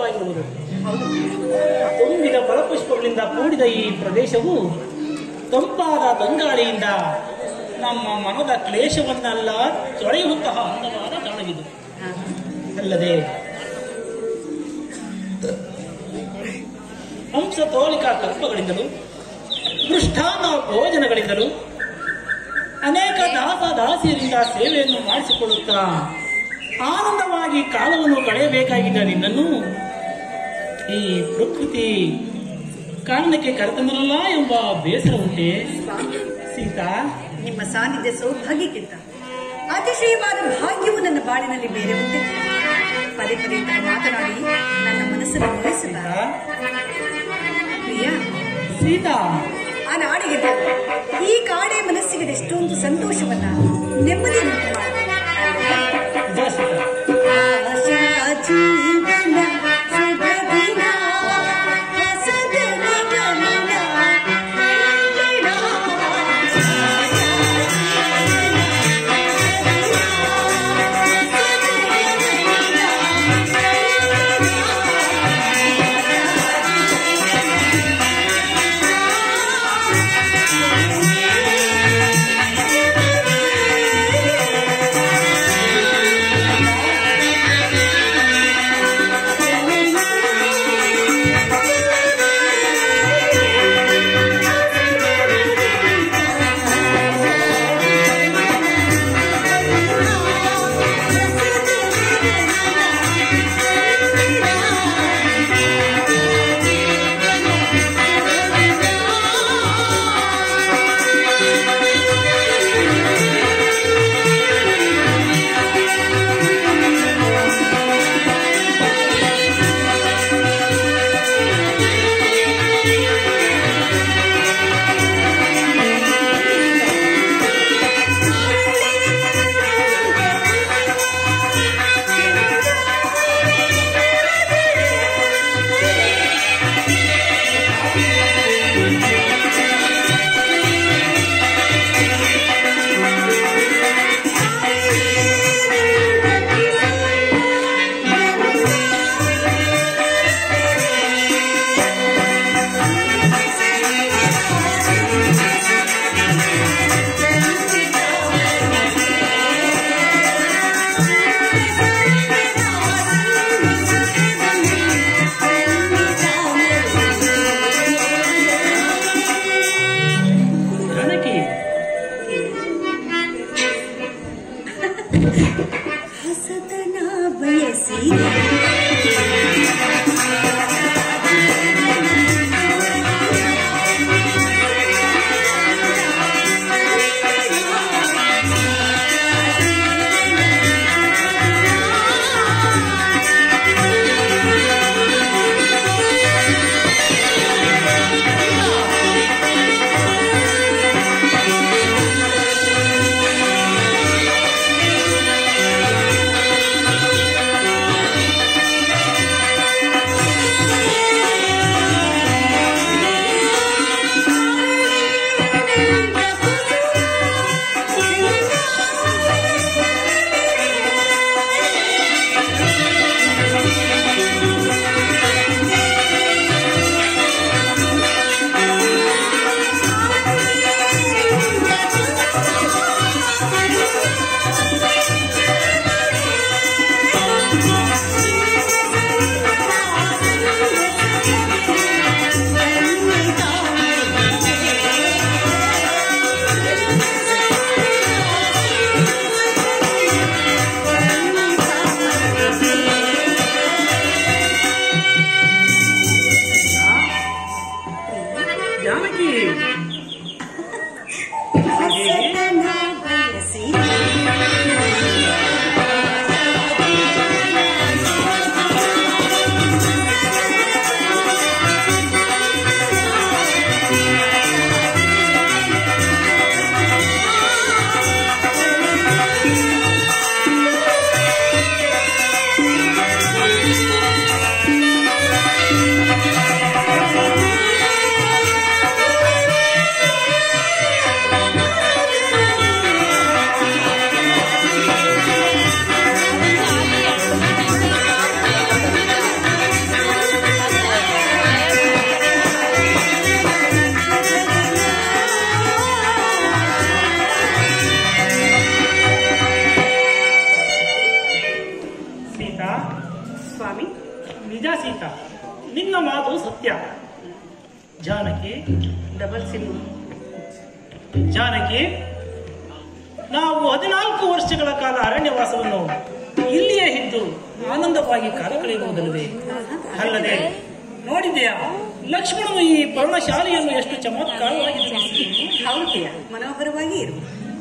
ಸುಂದರವಾಗಿರುವುದು ತುಂಬಿದ ಫಲಪುಷ್ಪಗಳಿಂದ ಕೂಡಿದ ಈ ಪ್ರದೇಶವು ತಂಪಾದ ತಂಗಾಳಿಯಿಂದ ನಮ್ಮ ಮನದ ಕ್ಲೇಶವನ್ನೆಲ್ಲ ತೊಳೆಯುವಂತಹ ಅಂದವಾದ ತಾಣವಿದು ಅಲ್ಲದೆ ಹಂಸ ತೋಲಿಕಾ ಕಲ್ಪಗಳಿಂದಲೂ ಮೃಷ್ಟಾನ್ನ ಭೋಜನಗಳಿಂದಲೂ ಅನೇಕ ದಾಸ ದಾಸಿಯರಿಂದ ಸೇವೆಯನ್ನು ಮಾಡಿಸಿಕೊಳ್ಳುತ್ತಾ ಆನಂದವಾಗಿ ಕಾಲವನ್ನು ಕಳೆಯಬೇಕಾಗಿದ್ದ ನಿನ್ನನ್ನು ಈ ಪ್ರಕೃತಿ ಕಾರಣಕ್ಕೆ ಕರೆತಂದನಲ್ಲ ಎಂಬ ಬೇಸರ ಉಂಟೆ ಸೀತಾ ನಿಮ್ಮ ಸಾನ್ನಿಧ್ಯ ಸೌಭಾಗ್ಯಕ್ಕಿಂತ ಅತಿಶಯವಾದ ಭಾಗ್ಯವು ನನ್ನ ಬಾಳಿನಲ್ಲಿ ಬೇರೆ ಉಂಟೆ ಪದೇ ಪದೇ ತಾವು ಮಾತನಾಡಿ ನನ್ನ ಮನಸ್ಸನ್ನು ನೋಯಿಸಿದ ಪ್ರಿಯ ಸೀತಾ ಆ ನಾಡಿಗೆ ಬಂದು ಈ ಕಾಡೆ ಮನಸ್ಸಿಗೆ ಎಷ್ಟೊಂದು ಸಂತೋಷವನ್ನ ನೆಮ್ಮದಿಯನ್ನು ಉಂಟು ಮಾಡಿದೆ. ನಿಜ ಸೀತಾ ಆಶಾ ಜೀವನ ಶುಭ ದಿನ ಹೊಸದನ ಗಮನ ಬೆಳಗಿನ ಿ ನಿನ್ನ ಮಾತು ಸತ್ಯ ಜಾನಕಿ ಡಬಲ್ ಸಿಮ್ ಜಾನಕಿ ನಾವು ಹದಿನಾಲ್ಕು ವರ್ಷಗಳ ಕಾಲ ಅರಣ್ಯವಾಸವನ್ನು ಇಲ್ಲಿಯೇ ಇದ್ದು ಆನಂದವಾಗಿ ಕಾಲ ಕಳೆಯುವುದಲ್ಲದೆ ಅಲ್ಲದೆ ನೋಡಿದೆಯಾ ಲಕ್ಷ್ಮಣನು ಈ ಪರ್ಣಶಾಲೆಯನ್ನು ಎಷ್ಟು ಚಮತ್ಕಾರವಾಗಿ ನಿರ್ಮಿಸಿದ್ದಾನೆ. ಹೌದು ಪ್ರಿಯ ಮನೋಹರವಾಗಿ ಇರು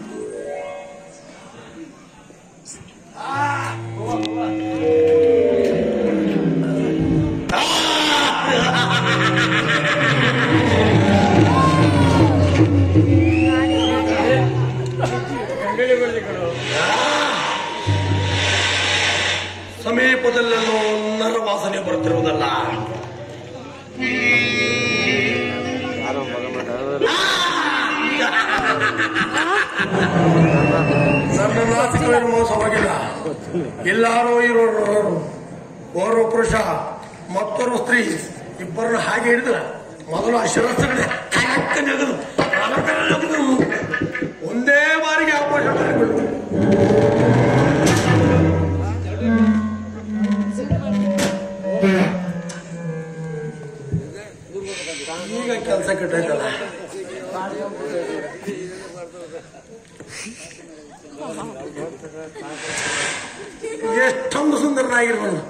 ಸಮೀಪದಲ್ಲೆಲ್ಲೋ ನರ ವಾಸನೆ ಬರುತ್ತಿರುವುದಲ್ಲ ನನ್ನ ನಾಸಿಕವೇನು ಮೋಸವಾಗಿಲ್ಲ ಎಲ್ಲಾರೋ ಇರೋರು ಓರ್ವ ಪುರುಷ ಮತ್ತೊರು ಸ್ತ್ರೀ ಇಬ್ಬರನ್ನು ಹಾಗೆ ಹಿಡಿದು ಮೊದಲು ಆ ಶಿರಸ್ಸುಗಳೇ ಕಣಕ್ಕ ನೆಗೆದು ಕಣಕ್ಕ ನೆಗೆದು ಒಂದೇ ಬಾರಿಗೆ ಆಪೋಷ ಮಾಡಿಬಿಡು ಈಗ ಕೆಲಸ ಕೆಟ್ಟೈತಲ್ಲ ಎಷ್ಟೊಂದು ಸುಂದರನಾಗಿರ್ಬೋದು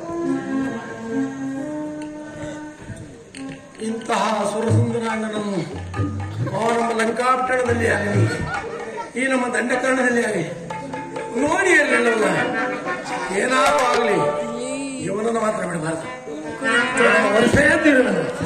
ಇಂತಹ ಸುರಸುಂದರಾಂಗನನ್ನು ಆ ನಮ್ಮ ಲಂಕಾಪಟ್ಟಣದಲ್ಲಿ ಆಗಲಿ ಈ ನಮ್ಮ ದಂಡಕರ್ಣದಲ್ಲಿ ಆಗಲಿ ನೋಡಿ ಇರಲಿಲ್ಲವಲ್ಲ ಏನಾದರೂ ಆಗಲಿ ಇವನನ್ನು ಮಾತ್ರ ಬಿಡಬಾರದು ವರ್ಷೇ ತೀರು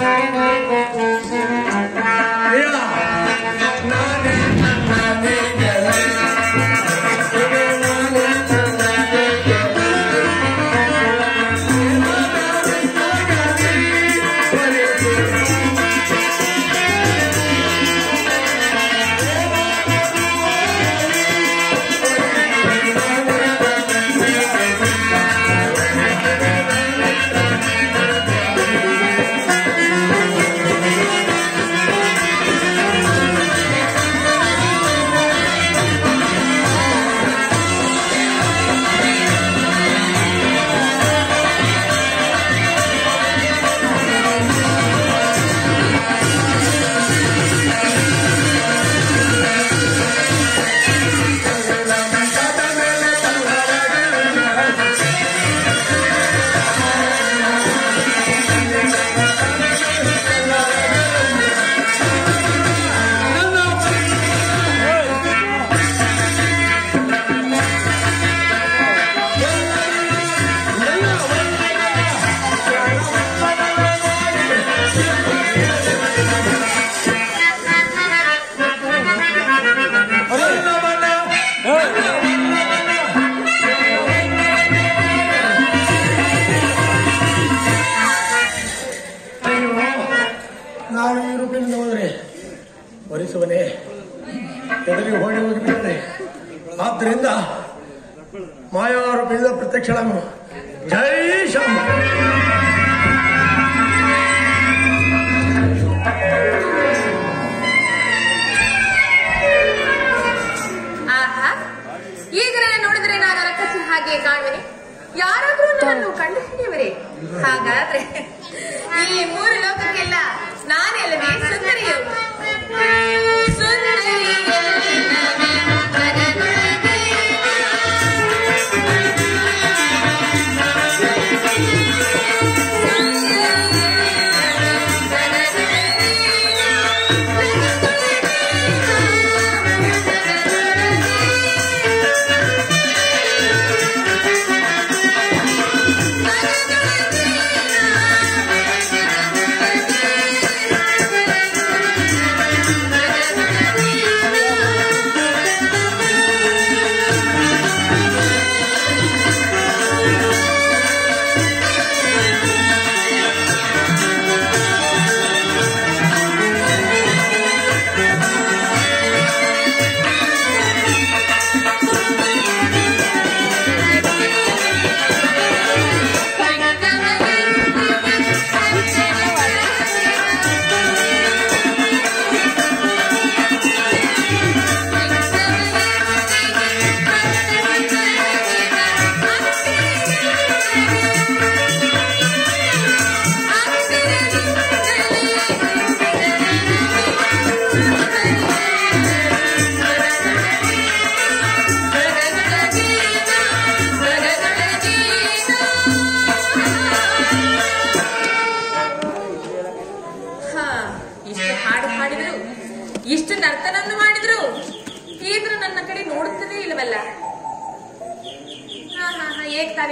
ನಾನು ಈ ರೂಪಿನಿಂದ ಹೋದರೆ ಭರಿಸುವನೇ ಎದುರಿಗೆ ಓಡಿ ಹೋಗಿಬಿಟ್ಟೆ ಆದ್ದರಿಂದ ಮಾಯಾರೂಪಿಯಿಂದ ಪ್ರತ್ಯಕ್ಷಳನ್ನು ಜೈ ಶ್ಯಾಮ ಆಹಾ ಈಗ ನನ್ನ ನೋಡಿದ್ರೆ ನಾನು ರಕ್ಕಸಿ ಹಾಗೆ ಕಾಣುವೆ ಯಾರಾದ್ರೂ ನನ್ನನ್ನು ಕಂಡು ಹಿಡಿಯುವರೆ ಹಾಗಾದ್ರೆ ಈ ಮೂರು ಲೋಕಕ್ಕೆಲ್ಲ ನಾನೆಲ್ಲವೇ ಸುಂದರಿಯು ಸುಂದರಿಯಲ್ಲವೇ ಮನದೊಳಗೆ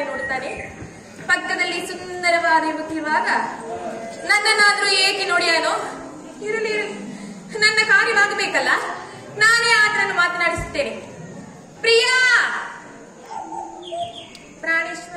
ನೋಡುತ್ತಾನೆ ನೋಡುತ್ತಾನೆ ಪಕ್ಕದಲ್ಲಿ ಸುಂದರವಾದ ಯುವತಿರುವಾಗ ನನ್ನನ್ನಾದ್ರೂ ಏಕೆ ನೋಡಿಯಾನೋ ಇರಲಿ ಇರಲಿ ನನ್ನ ಕಾರ್ಯವಾಗಬೇಕಲ್ಲ ನಾನೇ ಆತನನ್ನು ಮಾತನಾಡಿಸುತ್ತೇನೆ ಪ್ರಿಯಾ ಪ್ರಾಣೇಶ್ವರ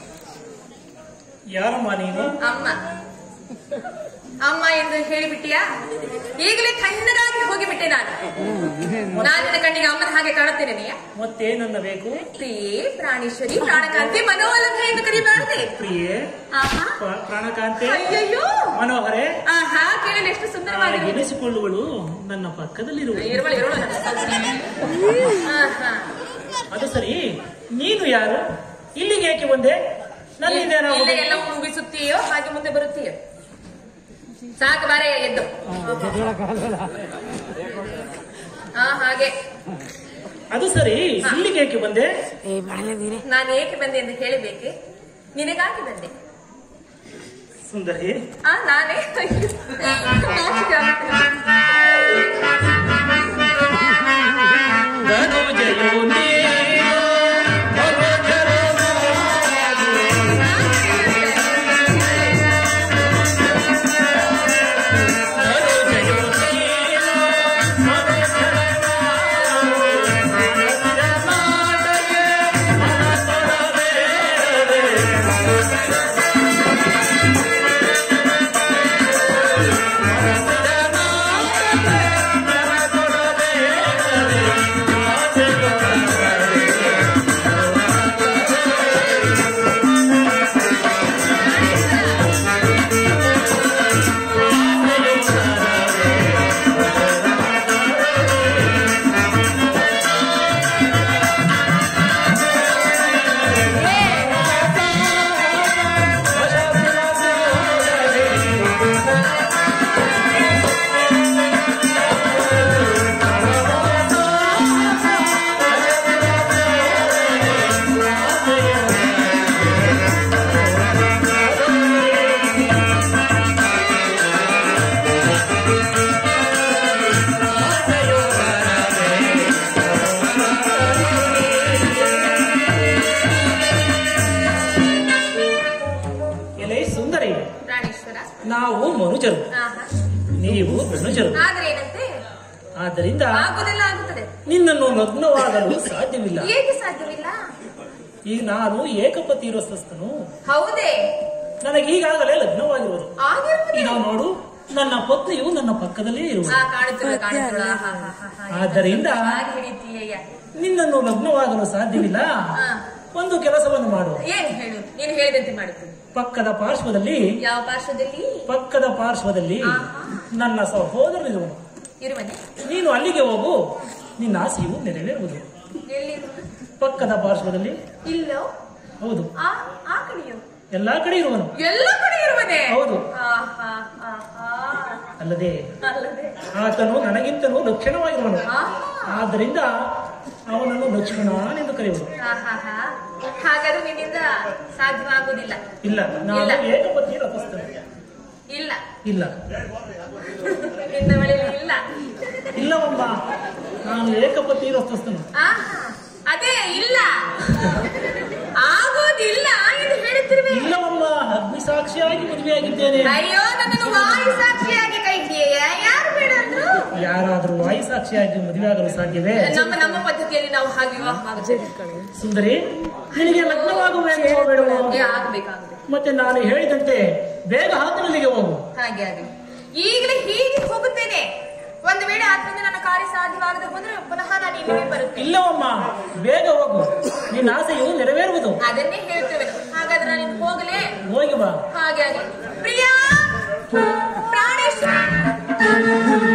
ಯಾರಮ್ಮ ನೀನು ಅಮ್ಮ ಅಮ್ಮ ಎಂದು ಹೇಳಿಬಿಟ್ಟಿಯಾ ಈಗಲೇ ತಣ್ಣಗಾಗಿ ಹೋಗಿಬಿಟ್ಟೆ ನಾನು ನಾನು ನಿನ್ನ ಕಣ್ಣಿಗೆ ಅಮ್ಮನ ಹಾಗೆ ಕಾಣುತ್ತೇನೆ ನೀಯ ಮತ್ತೆ ನನ್ನ ಬೇಕು ಪ್ರಿಯೇ ಪ್ರಾಣೇಶ್ವರಿ ಪ್ರಾಣಕಾಂತಿ ಮನೋಲಭ ಎಂದು ಕರಿಬಾರದೆ ಪ್ರಿಯೆ ಆಹಾ ಪ್ರ- ಪ್ರಾಣಕಾಂತೆ ಅಯ್ಯಯ್ಯೋ ಮನೋಹರೆ ಆಹಾ ಕೇಳಲು ಎಷ್ಟು ಸುಂದರವಾಗಿದೆ ಎನಿಸಿಕೊಳ್ಳುವಳು ನನ್ನ ಪಕ್ಕದಲ್ಲಿರುವ ಇರುವಳು ಇರುವಳು ನನ್ನ ಸೊಸೆ. ಆಹಾ. ಅದು ಸರಿ ನೀನು ಯಾರು ಇಲ್ಲಿಗೆ ಏಕೆ ಬಂದೆ ನನ್ನಿಂದೇನೋ ಇಲ್ಲೇ ಎಲ್ಲ ಮುಗಿಸುತ್ತೀಯೋ ಹಾಗೆ ಮುಂದೆ ಬರುತ್ತೀಯೋ ಸಾಕು ಬಾರೆ ಎದ್ದು ಹಾ ಹಾಗೆ ಅದು ಸರಿ ಇಲ್ಲಿಗೆ ಏಕೆ ಬಂದೆ ನಾನು ಏಕೆ ಬಂದೆ ಎಂದು ಹೇಳಬೇಕೆ ನಿನಗಾಗಿ ಬಂದೆ ಸುಂದರಿ ಆ ನಾನೇ ಅಯ್ಯೋ. ನಾಚಿಕೆ ಆಗುತ್ತೆ. ಧನುಜಯೋ ನೀನು, ಮನೋಜರೋ ಧನುಜಯೋ ನೀನು, ಮನೋಜರೋ ಮಾತಗೆ ಮನಸೊಡವೆ ಎಲೆ ಸುಂದರಿ ಪ್ರಾಣೇಶ್ವರ ನಾವು ಮನುಜರು ಆಹಾ. ನೀವು ಧನುಜರು ಆದ್ರೆ ಏನಂತೆ ಆದ್ದರಿಂದ ಆಗುದೆಲ್ಲ ಆಗುತ್ತದೆ ನಿನ್ನನ್ನು ಲಗ್ನವಾಗಲು ಸಾಧ್ಯವಿಲ್ಲ ಏಕೆ ಸಾಧ್ಯವಿಲ್ಲ ಈಗ ನಾನು ಏಕಪತಿ ಇರೋಸ್ತನು ಹೌದೇ ನನಗೆ ಈಗಾಗಲೇ ಲಗ್ನವಾಗಿರುವುದು ಆಗಿರುವುದೇ ಈಗ ನೋಡು ನನ್ನ ಪತ್ನಿಯು ನನ್ನ ಪಕ್ಕದಲ್ಲೇ ಆ ಇರುವುದು ಕಾಣುತ್ತಿಲ್ಲ ಕಾಣುತ್ತಿಲ್ಲ ಆಹಾ, ಆಹಾ, ಆಹಾ. ಆದ್ದರಿಂದ ಹಾಗೆ ಹಿಡಿತೀಯ ನಿನ್ನನ್ನು ಲಗ್ನವಾಗಲು ಸಾಧ್ಯವಿಲ್ಲ ಹಾ. ಒಂದು ಕೆಲಸವನ್ನು ಮಾಡು ಏನು ಹೇಳು ನೀನು ಹೇಳಿದಂತೆ ಮಾಡುತ್ತೇನೆ ಪಕ್ಕದ ಪಾರ್ಶ್ವದಲ್ಲಿ ಯಾವ ಪಾರ್ಶ್ವದಲ್ಲಿ ಪಕ್ಕದ ಪಾರ್ಶ್ವದಲ್ಲಿ ಆಹಾ. ನನ್ನ ಸಹೋದರನಿರುವನು ಇರುವನೆ ನೀನು ಅಲ್ಲಿಗೆ ಹೋಗು ನಿನ್ನ ಆಸೆಯು ನೆರವೇರುವುದು ಎಲ್ಲಿ ಪಕ್ಕದ ಪಾರ್ಶ್ವದಲ್ಲಿ ಇಲ್ಲೋ ಹೌದು ಆ ಆ ಕಡೆಯೋ ಎಲ್ಲಾ ಕಡೆ ಇರುವನು ಎಲ್ಲ ಕಡೆ ಇರುವನೆ ಹೌದು. ಆಹಾ, ಆಹಾ. ಅಲ್ಲದೆ ಅಲ್ಲದೆ ಆತನು ನನಗಿಂತಲೂ ಲಕ್ಷಣವಾಗಿರುವನು ಆಹಾ. ಆದ್ದರಿಂದ ಅವನನ್ನು ಲಕ್ಷ್ಮಣನೆಂದು ಕರೆಯುವುದು ಆಹಾಹಾ. ಹಾಗಾದ್ರೆ ನಿನ್ನಿಂದ ಸಾಧ್ಯವಾಗುವುದಿಲ್ಲ ಇಲ್ಲ ನಾನು ಇಲ್ಲ. ಏಕಪತಿ ರಥಸ್ಥನು ಇಲ್ಲ ಇಲ್ಲ ನಿನ್ನ ಬಳಿಯಲ್ಲಿ ಇಲ್ಲ ಇಲ್ಲವಮ್ಮ ನಾನು ಏಕಪತಿ ರಥಸ್ಥನು ಆಹಾ. ಅದೇ ಇಲ್ಲ ಆಗೋದಿಲ್ಲ ಎಂದು ಹೇಳುತ್ತಿರುವೆ ಇಲ್ಲವಮ್ಮ ಅಗ್ನಿ ಸಾಕ್ಷಿಯಾಗಿ ಮದುವೆಯಾಗಿದ್ದೇನೆ ಅಯ್ಯೋ ನನ್ನನ್ನು ವಾಯು ಸಾಕ್ಷಿಯಾಗಿ ಕೈ ಹಿಡಿಯ ಯಾರು ಬೇಡ ಅಂದ್ರು ಯಾರಾದರೂ ವಾಯು ಸಾಕ್ಷಿಯಾಗಿ ಮದುವೆಯಾಗಲು ಸಾಧ್ಯವೇ ನಮ್ಮ ನಮ್ಮ ಪದ್ಧತಿಯಲ್ಲಿ ನಾವು ಹಾಗೆ ವಿವಾಹ ಮಾಡುತ್ತೇವೆ ಸುಂದರಿ ನಿನಗೆ ಲಗ್ನವಾಗುವ ಬೇಡವೋ ಏ, ಆಗ್ಬೇಕಾಗುತ್ತೆ ಮತ್ತೆ ನಾನು ಹೇಳಿದಂತೆ ಬೇಗ ಹಾತನಲ್ಲಿಗೆ ಹೋಗು ಹಾಗೆ ಹಾಗೆ ಈಗಲೇ ಹೀಗೆ ಹೋಗುತ್ತೇನೆ ಒಂದು ವೇಳೆ ಆದ್ರಿಂದ ನನ್ನ ಕಾರ್ಯ ಸಾಧ್ಯವಾಗದೆ ಹೋದ್ರೆ ಪುನಃ ನಾನು ಇಲ್ಲಿಗೆ ಬರುತ್ತೇನೆ ಇಲ್ಲವಮ್ಮ ಬೇಗ ಹೋಗು ನಿನ್ನ ಆಸೆಯು ನೆರವೇರುವುದು ಅದನ್ನೇ ಹೇಳ್ತೇವೆ ಹಾಗಾದ್ರೆ ನಾನು ಇನ್ನು ಹೋಗಲೇ ಹೋಗಿ ಬಾ ಹಾಗೆ ಹಾಗೆ ಪ್ರಿಯಾ ಪ್ರಾಣೇಶ್ವರ